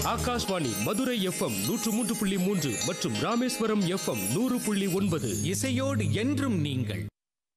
Akashvani Madurai FM நூற்று மூன்று புள்ளி மூன்று மற்றும் ராமேஸ்வரம் எஃப்எம் நூறு புள்ளி ஒன்பது இசையோடு என்றும் நீங்கள்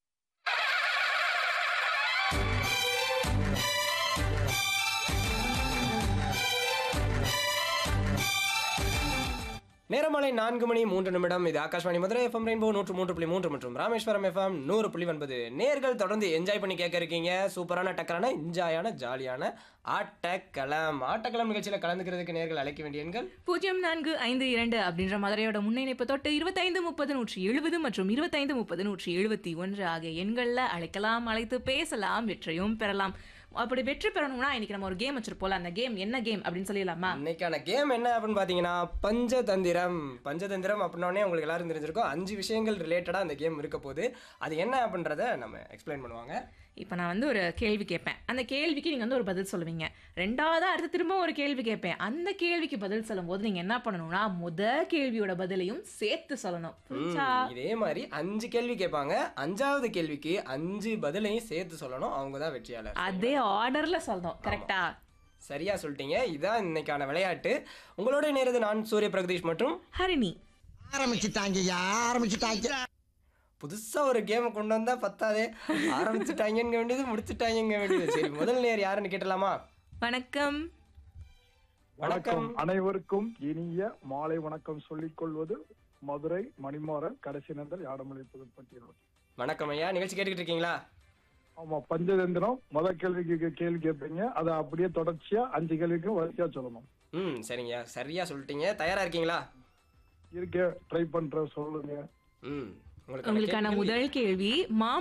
நேரமாலை நான்கு மணி மூன்று நிமிடம் இது ஆகாஷ்வாணி மதுரை எஃப்எம் ரெயின்போ நூற்று மூன்று புள்ளி மூன்று மற்றும் ராமேஸ்வரம் எஃப்எம் நூறு புள்ளி ஒன்பது நேர்கள் தொடர்ந்து என்ஜாய் பண்ணி கேட்க இருக்கீங்க சூப்பரான டக்கரான என்ஜாயான ஜாலியான ஆட்டக்களம் ஆட்டக்களம் நிகழ்ச்சியில் கலந்துக்கிறதுக்கு நேர்கள் அழைக்க வேண்டிய எண்கள் பூஜ்ஜியம் நான்கு ஐந்து இரண்டு அப்படின்ற மதுரையோட முன்னிணைப்பு தொட்டு இருபத்தைந்து முப்பது நூற்றி எழுபது மற்றும் இருபத்தைந்து முப்பது நூற்றி எழுபத்தி ஒன்று ஆகிய எண்களில் அழைக்கலாம் அழைத்து பேசலாம் வெற்றியும் பெறலாம் அப்படி வெற்றி பெறணும்னா இன்னைக்கு நம்ம ஒரு கேம் வச்சிருப்போம்ல அந்த கேம் என்ன கேம் அப்படின்னு சொல்லிடலாமா இன்னைக்கான கேம் என்ன அப்படின்னு பார்த்தீங்கன்னா பஞ்சதந்திரம் பஞ்சதந்திரம் அப்படின்னோடனே உங்களுக்கு எல்லாரும் தெரிஞ்சிருக்கும் அஞ்சு விஷயங்கள் ரிலேட்டடாக அந்த கேம் இருக்க போகுது அது என்ன அப்படின்றத நம்ம எக்ஸ்பிளைன் பண்ணுவாங்க இப்போ நான் வந்து ஒரு கேள்வி கேட்பேன் அந்த கேள்விக்கு நீங்கள் வந்து ஒரு பதில் சொல்லுவீங்க ரெண்டாவதா அடுத்து திரும்ப ஒரு கேள்வி கேட்பேன் அந்த கேள்விக்கு பதில் சொல்லும்போது நீங்கள் என்ன பண்ணணும்னா முத கேள்வியோட பதிலையும் சேர்த்து சொல்லணும் புரிஞ்சா ம், இதே மாதிரி அஞ்சு கேள்வி கேட்பாங்க அஞ்சாவது கேள்விக்கு அஞ்சு பதிலையும் சேர்த்து சொல்லணும் அவங்க தான் வெற்றியாளர் அதே ஆர்டர்ல சொல்லணும் கரெக்டா சரியா சொல்லிட்டீங்க இதுதான் இன்னைக்கான விளையாட்டு உங்களோட நேரது நான் சூரிய பிரகதீஷ் மற்றும் ஹரிணி ஆரம்பிச்சுட்டாங்கய்யா ஆரம்பிச்சுட்டாங்க புதுசா ஒரு கேம் கொண்டு வந்தா பத்தாதே ஆரம்பிச்சுட்டாங்கங்க வேண்டியது முடிச்சுட்டாங்க வேண்டியது சரி முதல் நேர் யாருன்னு கேட்டலாமா வணக்கம் வணக்கம் வணக்கம் அனைவருக்கும் இனிய மாலை வணக்கம் சொல்லிக் கொள்வது மதுரை மணிமாறன் கடைசி நந்தல் யாடமலை புதுப்பட்டி ரோடு வணக்கம் ஐயா நிகழ்ச்சி கேட்டுக்கிட்டு இருக்கீங்களா ஆமா பஞ்சதந்திரம் முத கேள்விக்கு கேள்வி கேட்பீங்க அதை அப்படியே தொடர்ச்சியா அஞ்சு கேள்விக்கும் வரிசையா சொல்லணும் ம் சரிங்கய்யா சரியா சொல்லிட்டீங்க தயாரா இருக்கீங்களா இருக்க ட்ரை பண்ற சொல்லுங்க ம் உங்களுக்கான உங்களுக்கான கேள்விகள் முதல் கேள்வி மா